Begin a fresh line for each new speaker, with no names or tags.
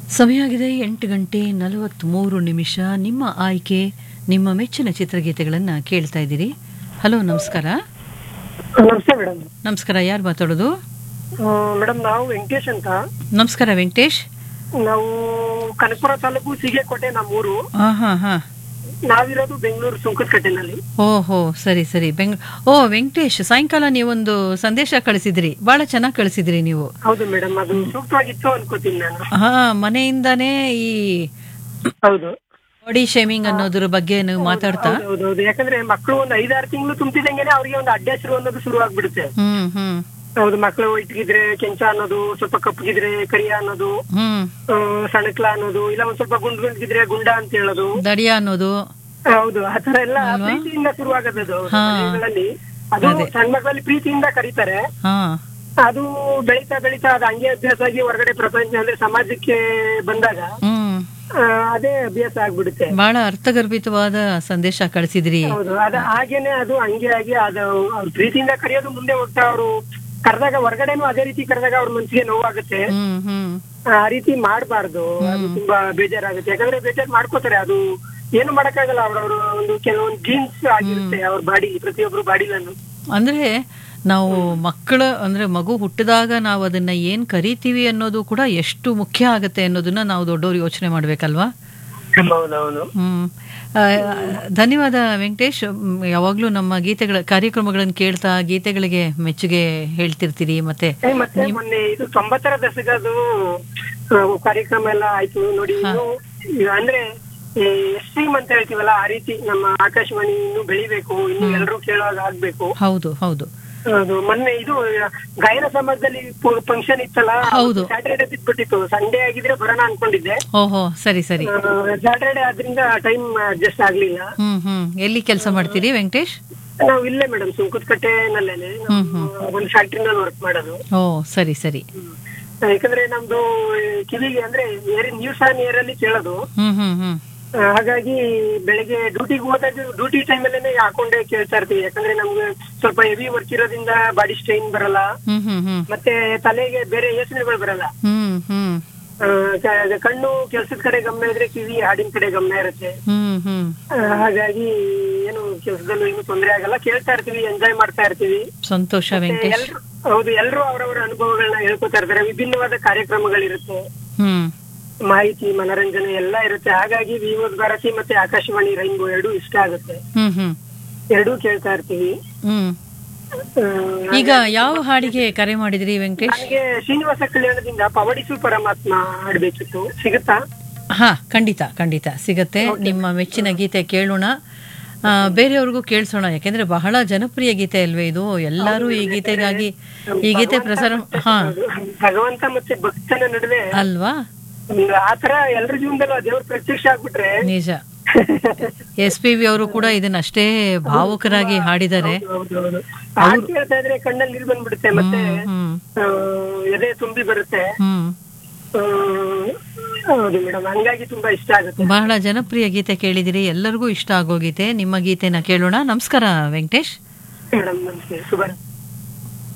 ಸಮಯ ಆಗಿದೆ ಎಂಟು ಗಂಟೆ ನಲವತ್ತ್ಮೂರು ನಿಮಿಷ ನಿಮ್ಮ ಆಯ್ಕೆ ನಿಮ್ಮ ಮೆಚ್ಚಿನ ಚಿತ್ರಗೀತೆಗಳನ್ನು ಕೇಳ್ತಾ ಇದ್ದೀರಿ ಹಲೋ ನಮಸ್ಕಾರ
ನಮಸ್ತೆ ಮೇಡಮ್
ನಮಸ್ಕಾರ ಯಾರು ಮಾತಾಡೋದು
ಮೇಡಮ್ ನಾವು ವೆಂಕಟೇಶ್ ಅಂತ
ನಮಸ್ಕಾರ ವೆಂಕಟೇಶ್
ನಾವು ಕನಕಪುರ ತಾಲೂಕು ಸೀಗೆಕೋಟೆ ನಮ್ಮೂರು
ಹಾಂ ಹಾಂ ಹಾಂ
ನಾವಿರೋದು ಬೆಂಗಳೂರು ಸುಂಕದಕಟ್ಟೆನಲ್ಲಿ
ಓಹೋ ಸರಿ ಸರಿ ಬೆಂಗ್ ಓ ವೆಂಕಟೇಶ್ ಸಾಯಂಕಾಲ ನೀವೊಂದು ಸಂದೇಶ ಕಳಿಸಿದ್ರಿ ಭಾಳ ಚೆನ್ನಾಗಿ ಕಳಿಸಿದ್ರಿ ನೀವು
ಹೌದು ಮೇಡಮ್ ಅದು ಸೂಕ್ತವಾಗಿತ್ತು ಅನ್ಕೋತೀನಿ ನಾನು
ಹಾ ಮನೆಯಿಂದಾನೇ ಈ
ಹೌದು
ಬಾಡಿ ಶೇಮಿಂಗ್ ಅನ್ನೋದ್ರ ಬಗ್ಗೆ ನೀವು ಮಾತಾಡ್ತಾ
ಹೌದು ಹೌದು ಯಾಕಂದ್ರೆ ಮಕ್ಕಳು ಒಂದು ಐದಾರು ತಿಂಗಳು ತುಂಬಿದಂಗೆನೆ ಅವ್ರಿಗೆ ಒಂದು ಅಡ್ಡಾಸಿರು ಅನ್ನೋದು ಶುರು ಆಗ್ಬಿಡುತ್ತೆ
ಹ್ಮ್ ಹ್ಮ್
ಹೌದು ಮಕ್ಕಳು ಇಟ್ಗಿದ್ರೆ ಕೆಂಚ ಅನ್ನೋದು ಸ್ವಲ್ಪ ಕಪ್ಪಗಿದ್ರೆ ಕರಿಯ ಅನ್ನೋದು
ಹ್ಮ್
ಆ, ಸಣಕ್ಲ ಅನ್ನೋದು ಇಲ್ಲ ಒಂದ್ ಸ್ವಲ್ಪ ಗುಂಡ್ ಗುಂಡ್ಗಿದ್ರೆ ಗುಂಡ ಅಂತ ಹೇಳೋದು
ದಡಿಯ ಅನ್ನೋದು
ಹೌದು ಆತರ ಎಲ್ಲ ಪ್ರೀತಿಯಿಂದ ಶುರುವಾಗತ್ತದು
ಹಾ.
ಮನೆಗಳಲ್ಲಿ ಅದು ಸಣ್ಣ ಮಕ್ಕಳಲ್ಲಿ ಪ್ರೀತಿಯಿಂದ ಕರೀತಾರೆ
ಹಾ
ಅದು ಬೆಳೀತಾ ಬೆಳೀತಾ ಅದು ಹಂಗೆ ಅಭ್ಯಾಸ ಆಗಿ ಹೊರಗಡೆ ಪ್ರಪಂಚ ಅಂದ್ರೆ ಸಮಾಜಕ್ಕೆ ಬಂದಾಗ
ಹ್ಮ್
ಆ, ಅದೇ ಅಭ್ಯಾಸ ಆಗ್ಬಿಡುತ್ತೆ
ಬಹಳ ಅರ್ಥಗರ್ಭಿತವಾದ ಸಂದೇಶ ಕಳಿಸಿದ್ರಿ
ಹೌದು ಅದ ಹಾಗೇನೆ ಅದು ಹಂಗೆ ಆಗಿ ಅದು ಅವ್ರ ಪ್ರೀತಿಯಿಂದ ಕರೆಯೋದು ಮುಂದೆ ಹೋಗ್ತಾ ಅವರು ಕರೆದಾಗ ಹೊರಗಡೆನೂ ಅದೇ ರೀತಿ ಕರೆದಾಗ ಅವ್ರ ಮನ್ಸಿಗೆ ನೋವಾಗುತ್ತೆ
ಹ್ಮ್ ಹ್ಮ್
ಆ ರೀತಿ ಮಾಡಬಾರ್ದು ಅದು ತುಂಬಾ ಬೇಜಾರಾಗುತ್ತೆ ಯಾಕಂದ್ರೆ ಬೇಜಾರ್ ಮಾಡ್ಕೋತಾರೆ ಅದು ಏನು ಮಾಡಕ್ಕಾಗಲ್ಲ ಅವ್ರವ್ರ ಒಂದು ಕೆಲವೊಂದು ಜೀನ್ಸ್ ಆಗಿರುತ್ತೆ ಅವ್ರ ಬಾಡಿ ಪ್ರತಿಯೊಬ್ರು ಬಾಡಿಲನ್ನು
ಅಂದ್ರೆ ನಾವು ಮಕ್ಕಳ ಅಂದ್ರೆ ಮಗು ಹುಟ್ಟಿದಾಗ ನಾವು ಅದನ್ನ ಏನ್ ಕರಿತೀವಿ ಅನ್ನೋದು ಕೂಡ ಎಷ್ಟು ಮುಖ್ಯ ಆಗತ್ತೆ ಅನ್ನೋದನ್ನ ನಾವು ದೊಡ್ಡವರು ಯೋಚನೆ ಮಾಡ್ಬೇಕಲ್ವಾ
ಹೌದೌದು
ಹ್ಮ್ ಆ, ಧನ್ಯವಾದ ವೆಂಕಟೇಶ್ ಮ್, ಯಾವಾಗ್ಲೂ ನಮ್ಮ ಗೀತೆಗಳ ಕಾರ್ಯಕ್ರಮಗಳನ್ನು ಕೇಳ್ತಾ ಗೀತೆಗಳಿಗೆ ಮೆಚ್ಚುಗೆ ಹೇಳ್ತಿರ್ತೀರಿ ಮತ್ತೆ
ಏ, ಮತ್ತೆ ಮೊನ್ನೆ ಇದು ತೊಂಬತ್ತರ ದಶಕದ್ದು ಆ, ಕಾರ್ಯಕ್ರಮ ಎಲ್ಲ ಆಯ್ತು ನೋಡಿ ಇನ್ನು ಈಗ ಅಂದ್ರೆ ಸ್ಟ್ರೀಮ್ ಅಂತ ಹೇಳ್ತೀವಲ್ಲ ಆ ರೀತಿ ನಮ್ಮ ಆಕಾಶವಾಣಿ ಇನ್ನು ಬೆಳಿಬೇಕು ಇನ್ನು ಎಲ್ಲರೂ ಕೇಳುವಾಗ ಆಗ್ಬೇಕು
ಹೌದು ಹೌದು
ಅದು ಮೊನ್ನೆ ಇದು ಗಾಯನ ಸಮಾಜದಲ್ಲಿ ಫಂಕ್ಷನ್ ಇತ್ತಲ್ಲ
ಹೌದು.
ಸ್ಯಾಟರ್ಡೆ ಬಿಟ್ಬಿಟ್ಟಿತ್ತು ಸಂಡೇ ಆಗಿದ್ರೆ ಬರೋಣ ಅನ್ಕೊಂಡಿದ್ದೆ
ಓಹೋ ಸರಿ ಸರಿ
ಸ್ಯಾಟರ್ಡೆ ಆದ್ರಿಂದ ಟೈಮ್ ಅಡ್ಜಸ್ಟ್ ಆಗ್ಲಿಲ್ಲ
ಹ್ಮ್ ಹ್ಮ್ ಎಲ್ಲಿ ಕೆಲಸ ಮಾಡ್ತೀರಿ ವೆಂಕಟೇಶ್
ನಾವು ಇಲ್ಲೇ ಮೇಡಮ್ ಸುಂಕದಕಟ್ಟೆನಲ್ಲೇನೆ ನಾವು ಒಂದು ಫ್ಯಾಕ್ಟ್ರಿನಲ್ಲಿ ವರ್ಕ್ ಮಾಡೋದು
ಓ ಸರಿ ಸರಿ
ಯಾಕಂದ್ರೆ ನಮ್ದು ಕಿವಿಗೆ ಅಂದ್ರೆ ನ್ಯೂಸ್ ಆನ್ ಏರ್ ಅಲ್ಲಿ ಕೇಳೋದು
ಹ್ಮ್ ಹ್ಮ್ ಹ್ಮ್
ಆ, ಹಾಗಾಗಿ ಬೆಳಿಗ್ಗೆ ಡ್ಯೂಟಿಗೆ ಹೋದಾಗ ಡ್ಯೂಟಿ ಟೈಮಲ್ಲೇ ಹಾಕೊಂಡೇ ಕೇಳ್ತಾ ಇರ್ತೀವಿ ಯಾಕಂದ್ರೆ ನಮ್ಗೆ ಸ್ವಲ್ಪ ಹೆವಿ ವರ್ಕ್ ಇರೋದ್ರಿಂದ ಬಾಡಿ ಸ್ಟ್ರೈನ್ ಬರಲ್ಲ
ಹ್ಮ್ ಹ್ಮ್ ಹ್ಮ್
ಮತ್ತೆ ತಲೆಗೆ ಬೇರೆ ಯೋಚನೆಗಳು ಬರಲ್ಲ
ಹ್ಮ್ ಹ್ಮ್
ಆ, ಕ- ಕಣ್ಣು ಕೆಲ್ಸದ ಕಡೆ ಗಮನ ಇದ್ರೆ ಕಿವಿ ಹಾಡಿನ ಕಡೆ ಗಮನ ಇರುತ್ತೆ
ಹ್ಮ್ ಹ್ಮ್
ಆ, ಹಾಗಾಗಿ ಏನು ಕೆಲ್ಸದಲ್ಲೂ ಏನು ತೊಂದರೆ ಆಗಲ್ಲ ಕೇಳ್ತಾ ಇರ್ತೀವಿ ಎಂಜಾಯ್ ಮಾಡ್ತಾ ಇರ್ತೀವಿ
ಸಂತೋಷ ವೆಂಕಟೇಶ್
ಎಲ್ರು ಹೌದು ಎಲ್ಲರೂ ಅವರವರ ಅನುಭವಗಳನ್ನ ಹೇಳ್ಕೊತಾ ಇರ್ತಾರೆ ವಿಭಿನ್ನವಾದ ಕಾರ್ಯಕ್ರಮಗಳಿರುತ್ತೆ
ಹ್ಮ್
ಮಾಹಿತಿ ಮನರಂಜನೆ ಎಲ್ಲ ಇರುತ್ತೆ ಹಾಗಾಗಿ ವಿವೋದ್ ಭಾರತಿ ಮತ್ತೆ ಆಕಾಶವಾಣಿ ರೈನ್ಬೋ ಎರಡೂ ಇಷ್ಟ ಆಗುತ್ತೆ
ಹ್ಮ್ ಹ್ಮ್
ಎರಡೂ ಕೇಳ್ತಾ ಇರ್ತೀವಿ
ಹ್ಮ್
ಆ,
ಈಗ ಯಾವ ಹಾಡಿಗೆ ಕರೆ ಮಾಡಿದ್ರಿ ವೆಂಕಟೇಶ್
ನನಗೆ ಶ್ರೀನಿವಾಸ ಕಲ್ಯಾಣದಿಂದ ಪವಡಿಸು ಪರಮಾತ್ಮ ಆಡ್ಬೇಕಿತ್ತು ಸಿಗುತ್ತಾ
ಹಾ ಖಂಡಿತ ಖಂಡಿತ ಸಿಗತ್ತೆ ನಿಮ್ಮ ಮೆಚ್ಚಿನ ಗೀತೆ ಕೇಳೋಣ ಆ, ಬೇರೆಯವ್ರಿಗೂ ಕೇಳಿಸೋಣ ಯಾಕೆಂದ್ರೆ ಬಹಳ ಜನಪ್ರಿಯ ಗೀತೆ ಅಲ್ವೇ ಇದು ಎಲ್ಲರೂ ಈ ಗೀತೆಗಾಗಿ ಈ ಗೀತೆ ಪ್ರಸಾರ ಹಾ
ಭಗವಂತ ಮತ್ತೆ ಭಕ್ತನ ನಡುವೆ
ಅಲ್ವಾ
ಒಂದು ಆತರ ಎಲ್ಲರ ಜೀವನದಲ್ಲೂ ಆ ದೇವ್ರ ಪ್ರತ್ಯಕ್ಷ ಆಗ್ಬಿಟ್ರೆ
ನಿಜ ಎಸ್ ಪಿ ವಿ ಅವರು ಕೂಡ ಇದನ್ನ ಅಷ್ಟೇ ಭಾವುಕರಾಗಿ ಹಾಡಿದ್ದಾರೆ
ಹೌದು ಹೌದು ಹಾಡ್ ಕೇಳ್ತಾ ಇದ್ರೆ ಕಣ್ಣಲ್ಲಿ ನೀರು ಬಂದ್ಬಿಡುತ್ತೆ ಮತ್ತೆ
ಹ್ಮ್
ಆ, ಎದೆ ತುಂಬಿ ಬರುತ್ತೆ
ಹ್ಮ್
ಆ, ಹೌದು ಮೇಡಮ್ ಹಂಗಾಗಿ ತುಂಬಾ ಇಷ್ಟ ಆಗುತ್ತೆ
ಬಹಳ ಜನಪ್ರಿಯ ಗೀತೆ ಕೇಳಿದಿರಿ ಎಲ್ಲರಿಗೂ ಇಷ್ಟ ಆಗೋ ಗೀತೆ ನಿಮ್ಮ ಗೀತೆನ ಕೇಳೋಣ ನಮಸ್ಕಾರ ವೆಂಕಟೇಶ್
ಮೇಡಮ್ ನಮಸ್ತೆ ಶುಭ